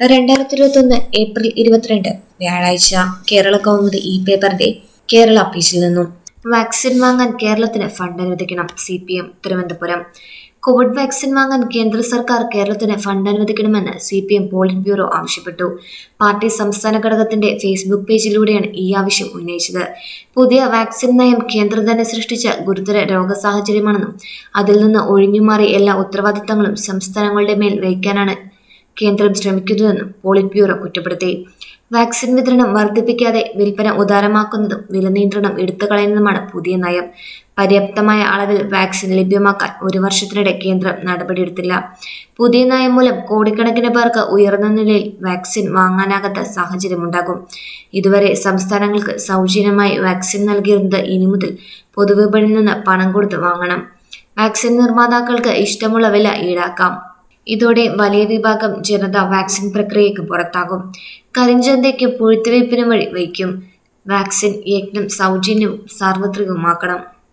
രണ്ടായിരത്തി ഇരുപത്തൊന്ന് ഏപ്രിൽ ഇരുപത്തിരണ്ട് വ്യാഴാഴ്ച കേരള കൗമുദി ഇ പേപ്പറിന്റെ കേരള പേജിൽ നിന്നും വാക്സിൻ വാങ്ങാൻ കേരളത്തിന് ഫണ്ട് അനുവദിക്കണം C P M Thiruvananthapuram Covid vaccine വാങ്ങാൻ കേന്ദ്ര സർക്കാർ കേരളത്തിന് ഫണ്ട് അനുവദിക്കണമെന്ന് C P M politburo ആവശ്യപ്പെട്ടു പാർട്ടി സംസ്ഥാന ഘടകത്തിന്റെ ഫേസ്ബുക്ക് പേജിലൂടെയാണ് ഈ ആവശ്യം ഉന്നയിച്ചത് പുതിയ വാക്സിൻ നയം കേന്ദ്രം തന്നെ സൃഷ്ടിച്ച ഗുരുതര രോഗ സാഹചര്യമാണെന്നും അതിൽ നിന്ന് ഒഴിഞ്ഞുമാറി എല്ലാ ഉത്തരവാദിത്തങ്ങളും സംസ്ഥാനങ്ങളുടെ മേൽ വയ്ക്കാനാണ് കേന്ദ്രം ശ്രമിക്കുന്നതെന്നും പോളിറ്റ് ബ്യൂറോ കുറ്റപ്പെടുത്തി വാക്സിൻ വിതരണം വർദ്ധിപ്പിക്കാതെ വിൽപ്പന ഉദാരമാക്കുന്നതും വില നിയന്ത്രണം എടുത്തു കളയുന്നതുമാണ് പുതിയ നയം പര്യാപ്തമായ അളവിൽ വാക്സിൻ ലഭ്യമാക്കാൻ ഒരു വർഷത്തിനിടെ കേന്ദ്രം നടപടിയെടുത്തില്ല പുതിയ നയം മൂലം കോടിക്കണക്കിന് പേർക്ക് ഉയർന്ന നിലയിൽ വാക്സിൻ വാങ്ങാനാകാത്ത സാഹചര്യമുണ്ടാകും ഇതുവരെ സംസ്ഥാനങ്ങൾക്ക് സൗജന്യമായി വാക്സിൻ നൽകിയിരുന്നത് ഇനി മുതൽ പൊതുവിപണിയിൽ നിന്ന് പണം കൊടുത്ത് വാങ്ങണം വാക്സിൻ നിർമ്മാതാക്കൾക്ക് ഇഷ്ടമുള്ള വില ഈടാക്കാം ഇതോടെ വലിയ വിഭാഗം ജനത വാക്സിൻ പ്രക്രിയയ്ക്ക് പുറത്താകും കരിഞ്ചന്തയ്ക്കും പൂഴ്ത്തിവയ്പ്പിനും വഴി വയ്ക്കും വാക്സിൻ യജ്ഞം സൗജന്യവും സാർവത്രികവുമാക്കണം